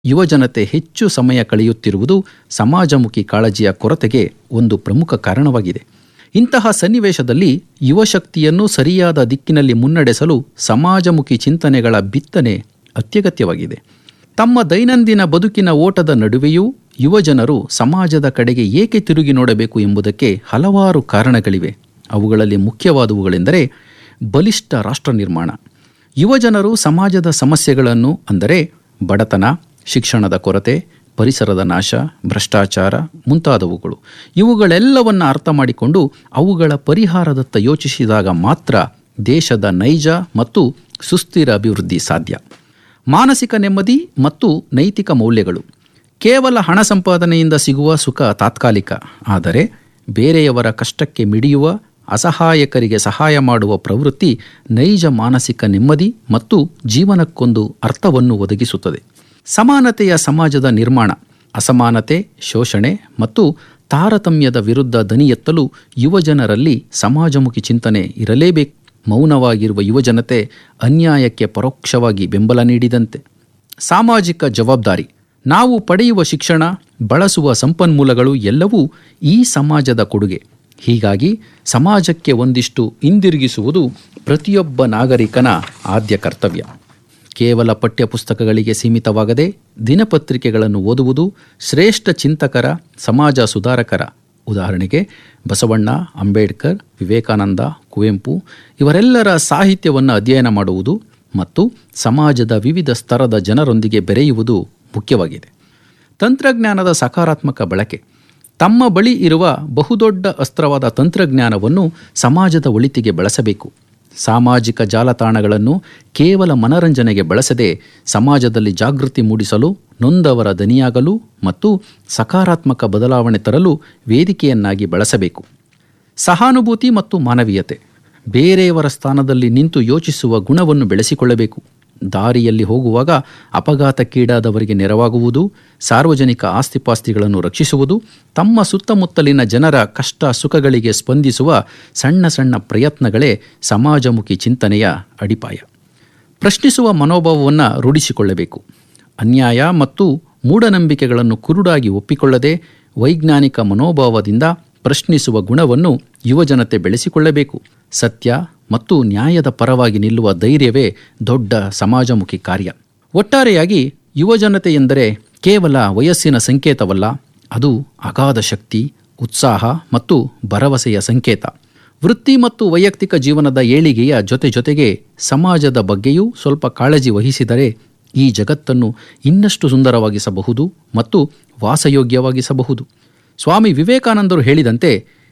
ಯುವಜನತೆ ಹೆಚ್ಚು ಸಮಯ ಕಳೆಯುತ್ತಿರುವುದು ಸಮಾಜಮುಖಿ ಕಾಳಜಿಯ ಕೊರತೆಗೆ ಒಂದು ಪ್ರಮುಖ ಕಾರಣವಾಗಿದೆ ಇಂತಹ ಸನ್ನಿವೇಶದಲ್ಲಿ ಯುವಶಕ್ತಿಯನ್ನು ಸರಿಯಾದ ದಿಕ್ಕಿನಲ್ಲಿ ಮುನ್ನಡೆಸಲು ಸಮಾಜಮುಖಿ ಚಿಂತನೆಗಳ ಬಿತ್ತನೆ ಅತ್ಯಗತ್ಯವಾಗಿದೆ ತಮ್ಮ ದೈನಂದಿನ ಬದುಕಿನ ಓಟದ ನಡುವೆಯೂ ಯುವಜನರು ಸಮಾಜದ ಕಡೆಗೆ ಏಕೆ ತಿರುಗಿ ನೋಡಬೇಕು ಎಂಬುದಕ್ಕೆ ಹಲವಾರು ಕಾರಣಗಳಿವೆ ಅವುಗಳಲ್ಲಿ ಮುಖ್ಯವಾದವುಗಳೆಂದರೆ ಬಲಿಷ್ಠ ರಾಷ್ಟ್ರ ನಿರ್ಮಾಣ ಯುವಜನರು ಸಮಾಜದ ಸಮಸ್ಯೆಗಳನ್ನು ಅಂದರೆ ಬಡತನ ಶಿಕ್ಷಣದ ಕೊರತೆ ಪರಿಸರದ ನಾಶ ಭ್ರಷ್ಟಾಚಾರ ಮುಂತಾದವುಗಳು ಇವುಗಳೆಲ್ಲವನ್ನು ಅರ್ಥ ಮಾಡಿಕೊಂಡು ಅವುಗಳ ಪರಿಹಾರದತ್ತ ಯೋಚಿಸಿದಾಗ ಮಾತ್ರ ದೇಶದ ನೈಜ ಮತ್ತು ಸುಸ್ಥಿರ ಅಭಿವೃದ್ಧಿ ಸಾಧ್ಯ ಮಾನಸಿಕ ನೆಮ್ಮದಿ ಮತ್ತು ನೈತಿಕ ಮೌಲ್ಯಗಳು ಕೇವಲ ಹಣ ಸಂಪಾದನೆಯಿಂದ ಸಿಗುವ ಸುಖ ತಾತ್ಕಾಲಿಕ ಆದರೆ ಬೇರೆಯವರ ಕಷ್ಟಕ್ಕೆ ಮಿಡಿಯುವ ಅಸಹಾಯಕರಿಗೆ ಸಹಾಯ ಮಾಡುವ ಪ್ರವೃತ್ತಿ ನೈಜ ಮಾನಸಿಕ ನೆಮ್ಮದಿ ಮತ್ತು ಜೀವನಕ್ಕೊಂದು ಅರ್ಥವನ್ನು ಒದಗಿಸುತ್ತದೆ ಸಮಾನತೆಯ ಸಮಾಜದ ನಿರ್ಮಾಣ ಅಸಮಾನತೆ ಶೋಷಣೆ ಮತ್ತು ತಾರತಮ್ಯದ ವಿರುದ್ಧ ದನಿ ಎತ್ತಲು ಯುವಜನರಲ್ಲಿ ಸಮಾಜಮುಖಿ ಚಿಂತನೆ ಇರಲೇಬೇಕು ಮೌನವಾಗಿರುವ ಯುವಜನತೆ ಅನ್ಯಾಯಕ್ಕೆ ಪರೋಕ್ಷವಾಗಿ ಬೆಂಬಲ ನೀಡಿದಂತೆ ಸಾಮಾಜಿಕ ಜವಾಬ್ದಾರಿ ನಾವು ಪಡೆಯುವ ಶಿಕ್ಷಣ ಬಳಸುವ ಸಂಪನ್ಮೂಲಗಳು ಎಲ್ಲವೂ ಈ ಸಮಾಜದ ಕೊಡುಗೆ ಹೀಗಾಗಿ ಸಮಾಜಕ್ಕೆ ಒಂದಿಷ್ಟು ಹಿಂದಿರುಗಿಸುವುದು ಪ್ರತಿಯೊಬ್ಬ ನಾಗರಿಕನ ಆದ್ಯ ಕರ್ತವ್ಯ ಕೇವಲ ಪಠ್ಯಪುಸ್ತಕಗಳಿಗೆ ಸೀಮಿತವಾಗದೆ ದಿನಪತ್ರಿಕೆಗಳನ್ನು ಓದುವುದು ಶ್ರೇಷ್ಠ ಚಿಂತಕರ ಸಮಾಜ ಸುಧಾರಕರ ಉದಾಹರಣೆಗೆ ಬಸವಣ್ಣ ಅಂಬೇಡ್ಕರ್ ವಿವೇಕಾನಂದ ಕುವೆಂಪು ಇವರೆಲ್ಲರ ಸಾಹಿತ್ಯವನ್ನು ಅಧ್ಯಯನ ಮಾಡುವುದು ಮತ್ತು ಸಮಾಜದ ವಿವಿಧ ಸ್ತರದ ಜನರೊಂದಿಗೆ ಬೆರೆಯುವುದು ಮುಖ್ಯವಾಗಿದೆ ತಂತ್ರಜ್ಞಾನದ ಸಕಾರಾತ್ಮಕ ಬಳಕೆ ತಮ್ಮ ಬಳಿ ಇರುವ ಬಹುದೊಡ್ಡ ಅಸ್ತ್ರವಾದ ತಂತ್ರಜ್ಞಾನವನ್ನು ಸಮಾಜದ ಒಳಿತಿಗೆ ಬಳಸಬೇಕು ಸಾಮಾಜಿಕ ಜಾಲತಾಣಗಳನ್ನು ಕೇವಲ ಮನರಂಜನೆಗೆ ಬಳಸದೆ ಸಮಾಜದಲ್ಲಿ ಜಾಗೃತಿ ಮೂಡಿಸಲು ನೊಂದವರ ದನಿಯಾಗಲು ಮತ್ತು ಸಕಾರಾತ್ಮಕ ಬದಲಾವಣೆ ತರಲು ವೇದಿಕೆಯನ್ನಾಗಿ ಬಳಸಬೇಕು ಸಹಾನುಭೂತಿ ಮತ್ತು ಮಾನವೀಯತೆ ಬೇರೆಯವರ ಸ್ಥಾನದಲ್ಲಿ ನಿಂತು ಯೋಚಿಸುವ ಗುಣವನ್ನು ಬೆಳೆಸಿಕೊಳ್ಳಬೇಕು ದಾರಿಯಲ್ಲಿ ಹೋಗುವಾಗ ಅಪಘಾತಕ್ಕೀಡಾದವರಿಗೆ ನೆರವಾಗುವುದು ಸಾರ್ವಜನಿಕ ಆಸ್ತಿಪಾಸ್ತಿಗಳನ್ನು ರಕ್ಷಿಸುವುದು ತಮ್ಮ ಸುತ್ತಮುತ್ತಲಿನ ಜನರ ಕಷ್ಟ ಸುಖಗಳಿಗೆ ಸ್ಪಂದಿಸುವ ಸಣ್ಣ ಸಣ್ಣ ಪ್ರಯತ್ನಗಳೇ ಸಮಾಜಮುಖಿ ಚಿಂತನೆಯ ಅಡಿಪಾಯ ಪ್ರಶ್ನಿಸುವ ಮನೋಭಾವವನ್ನು ರೂಢಿಸಿಕೊಳ್ಳಬೇಕು ಅನ್ಯಾಯ ಮತ್ತು ಮೂಢನಂಬಿಕೆಗಳನ್ನು ಕುರುಡಾಗಿ ಒಪ್ಪಿಕೊಳ್ಳದೆ ವೈಜ್ಞಾನಿಕ ಮನೋಭಾವದಿಂದ ಪ್ರಶ್ನಿಸುವ ಗುಣವನ್ನು ಯುವಜನತೆ ಬೆಳೆಸಿಕೊಳ್ಳಬೇಕು ಸತ್ಯ ಮತ್ತು ನ್ಯಾಯದ ಪರವಾಗಿ ನಿಲ್ಲುವ ಧೈರ್ಯವೇ ದೊಡ್ಡ ಸಮಾಜಮುಖಿ ಕಾರ್ಯ ಒಟ್ಟಾರೆಯಾಗಿ ಯುವಜನತೆ ಎಂದರೆ ಕೇವಲ ವಯಸ್ಸಿನ ಸಂಕೇತವಲ್ಲ ಅದು ಅಗಾಧ ಶಕ್ತಿ ಉತ್ಸಾಹ ಮತ್ತು ಭರವಸೆಯ ಸಂಕೇತ ವೃತ್ತಿ ಮತ್ತು ವೈಯಕ್ತಿಕ ಜೀವನದ ಏಳಿಗೆಯ ಜೊತೆ ಜೊತೆಗೆ ಸಮಾಜದ ಬಗ್ಗೆಯೂ ಸ್ವಲ್ಪ ಕಾಳಜಿ ವಹಿಸಿದರೆ ಈ ಜಗತ್ತನ್ನು ಇನ್ನಷ್ಟು ಸುಂದರವಾಗಿಸಬಹುದು ಮತ್ತು ವಾಸಯೋಗ್ಯವಾಗಿಸಬಹುದು ಸ್ವಾಮಿ ವಿವೇಕಾನಂದರು ಹೇಳಿದಂತೆ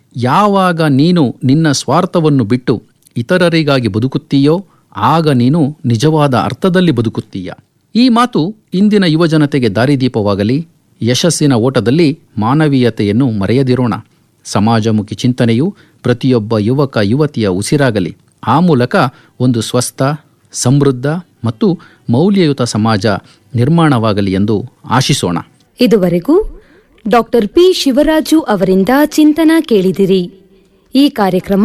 ಯಾವಾಗ ನೀನು ನಿನ್ನ ಸ್ವಾರ್ಥವನ್ನು ಬಿಟ್ಟು ಇತರರಿಗಾಗಿ ಬದುಕುತ್ತೀಯೋ ಆಗ ನೀನು ನಿಜವಾದ ಅರ್ಥದಲ್ಲಿ ಬದುಕುತ್ತೀಯ ಈ ಮಾತು ಇಂದಿನ ಯುವಜನತೆಗೆ ದಾರಿದೀಪವಾಗಲಿ ಯಶಸ್ಸಿನ ಓಟದಲ್ಲಿ ಮಾನವೀಯತೆಯನ್ನು ಮರೆಯದಿರೋಣ ಸಮಾಜಮುಖಿ ಚಿಂತನೆಯು ಪ್ರತಿಯೊಬ್ಬ ಯುವಕ ಯುವತಿಯ ಉಸಿರಾಗಲಿ ಆ ಮೂಲಕ ಒಂದು ಸ್ವಸ್ಥ ಸಮೃದ್ಧ ಮತ್ತು ಮೌಲ್ಯಯುತ ಸಮಾಜ ನಿರ್ಮಾಣವಾಗಲಿ ಎಂದು ಆಶಿಸೋಣ ಇದುವರೆಗೂ ಡಾಕ್ಟರ್ ಪಿ ಶಿವರಾಜು ಅವರಿಂದ ಚಿಂತನ ಕೇಳಿದಿರಿ ಈ ಕಾರ್ಯಕ್ರಮ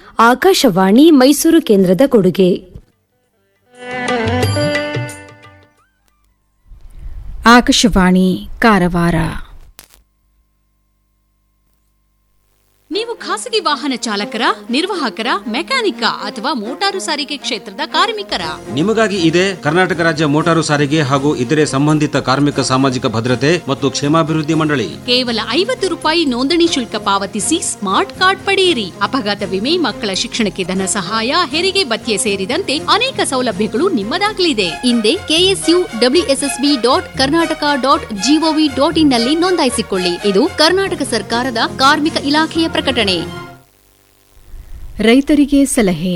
ಆಕಾಶವಾಣಿ ಮೈಸೂರು ಕೇಂದ್ರದ ಕೊಡುಗೆ ಆಕಾಶವಾಣಿ ಕಾರವಾರ ನೀವು ಖಾಸಗಿ ವಾಹನ ಚಾಲಕರ ನಿರ್ವಾಹಕರ ಮೆಕ್ಯಾನಿಕ ಅಥವಾ ಮೋಟಾರು ಸಾರಿಗೆ ಕ್ಷೇತ್ರದ ಕಾರ್ಮಿಕರ ನಿಮಗಾಗಿ ಇದೆ ಕರ್ನಾಟಕ ರಾಜ್ಯ ಮೋಟಾರು ಸಾರಿಗೆ ಹಾಗೂ ಇತರೆ ಸಂಬಂಧಿತ ಕಾರ್ಮಿಕ ಸಾಮಾಜಿಕ ಭದ್ರತೆ ಮತ್ತು ಕ್ಷೇಮಾಭಿವೃದ್ಧಿ ಮಂಡಳಿ ಕೇವಲ ಐವತ್ತು ರೂಪಾಯಿ ನೋಂದಣಿ ಶುಲ್ಕ ಪಾವತಿಸಿ ಸ್ಮಾರ್ಟ್ ಕಾರ್ಡ್ ಪಡೆಯಿರಿ ಅಪಘಾತ ವಿಮೆ ಮಕ್ಕಳ ಶಿಕ್ಷಣಕ್ಕೆ ಧನ ಸಹಾಯ ಹೆರಿಗೆ ಭತ್ಯೆ ಸೇರಿದಂತೆ ಅನೇಕ ಸೌಲಭ್ಯಗಳು ನಿಮ್ಮದಾಗಲಿದೆ ಹಿಂದೆ KSU WSSB dot Karnataka dot GOV dot in ನಲ್ಲಿ ನೋಂದಾಯಿಸಿಕೊಳ್ಳಿ ಇದು ಕರ್ನಾಟಕ ಸರ್ಕಾರದ ಕಾರ್ಮಿಕ ಇಲಾಖೆಯ ಪ್ರಕಟಣೆ ರೈತರಿಗೆ ಸಲಹೆ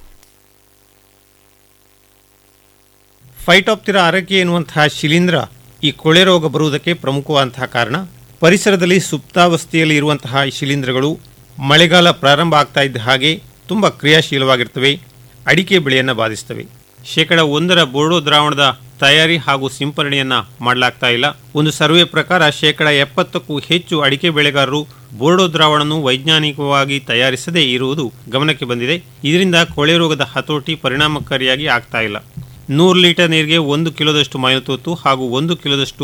ಫೈಟಾಪ್ತಿರ ಆರಕ್ಕೆ ಎನ್ನುವಂತಹ ಶಿಲೀಂಧ್ರ ಈ ಕೊಳೆ ರೋಗ ಬರುವುದಕ್ಕೆ ಪ್ರಮುಖವಾದಂತಹ ಕಾರಣ ಪರಿಸರದಲ್ಲಿ ಸುಪ್ತಾವಸ್ಥೆಯಲ್ಲಿ ಇರುವಂತಹ ಈ ಶಿಲೀಂಧ್ರಗಳು ಮಳೆಗಾಲ ಪ್ರಾರಂಭ ಆಗ್ತಾ ಇದ್ದ ಹಾಗೆ ತುಂಬ ಕ್ರಿಯಾಶೀಲವಾಗಿರ್ತವೆ ಅಡಿಕೆ ಬೆಳೆಯನ್ನು ಬಾಧಿಸ್ತವೆ ಶೇಕಡ ಒಂದರ ಬೋರ್ಡೋ ದ್ರಾವಣದ ತಯಾರಿ ಹಾಗೂ ಸಿಂಪರಣೆಯನ್ನ ಮಾಡಲಾಗ್ತಾ ಇಲ್ಲ ಒಂದು ಸರ್ವೆ ಪ್ರಕಾರ ಶೇಕಡ ಎಪ್ಪತ್ತಕ್ಕೂ ಹೆಚ್ಚು ಅಡಿಕೆ ಬೆಳೆಗಾರರು ಬೋರ್ಡೋ ದ್ರಾವಣವನ್ನು ವೈಜ್ಞಾನಿಕವಾಗಿ ತಯಾರಿಸದೇ ಇರುವುದು ಗಮನಕ್ಕೆ ಬಂದಿದೆ ಇದರಿಂದ ಕೊಳೆ ರೋಗದ ಹತೋಟಿ ಪರಿಣಾಮಕಾರಿಯಾಗಿ ಆಗ್ತಾ ಇಲ್ಲ ನೂರು ಲೀಟರ್ ನೀರಿಗೆ ಒಂದು ಕಿಲೋದಷ್ಟು ಮೈನತೋತು ಹಾಗೂ ಒಂದು ಕಿಲೋದಷ್ಟು